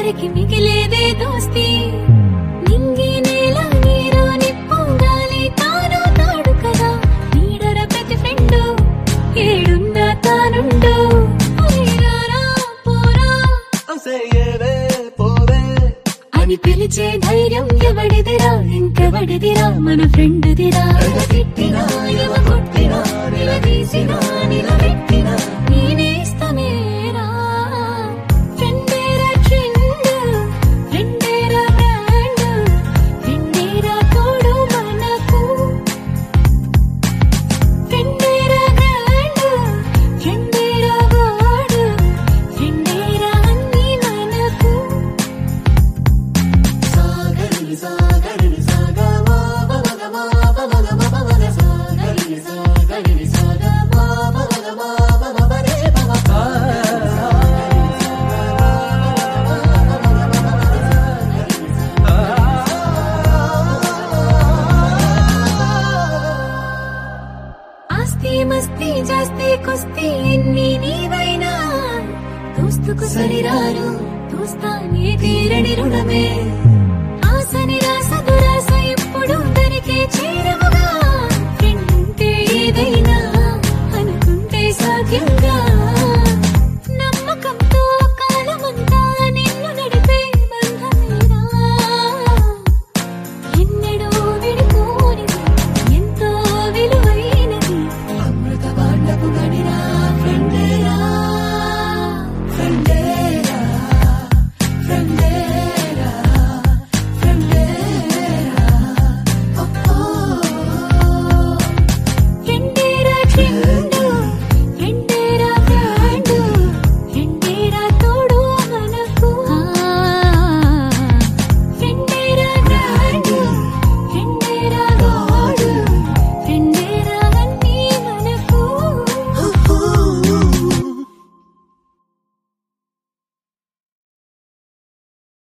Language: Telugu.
చివరికి మిగిలేదే దోస్తి నింగి నేల నీరు నిప్పు గాలి తాను తాడు కదా నీడర ప్రతి ఫ్రెండు ఏడున్నా తానుండు ఒరే రారా పోరా అంసేయేవే పోవే అని పిలిచే ధైర్యం ఎవడిదిరా ఇంకెవడిదిరా మన ఫ్రెండ్దిరా తిట్టినా ఎవ కొట్టినా నిలదీసినా నిలబెట్టినా నేనేస్తమేరా ఫ్రెండేరా ట్రెండ్ ఫ్రెండేరా బ్రాండ్ ఫ్రెండేరా తోడు మనకు ఫ్రెండేరా గ్రాండ్ ఫ్రెండేరా వాడు ఫ్రెండేరా అన్ని మనకు సాగరి సాగరి సాగా మా పవగ మా పవగ మా పవగ సాగరి సాగరి సాగా మా పవగ మా పవగ రే పవగ ఆస్తి మస్తి జాస్తి కుస్తీ ఎన్ని నీవైనా దోస్తుకు సరిరారు దోస్తానే తీరని రుణమే ఆశ నిరాశ దురాశ ఎప్పుడు దరికే చేరవు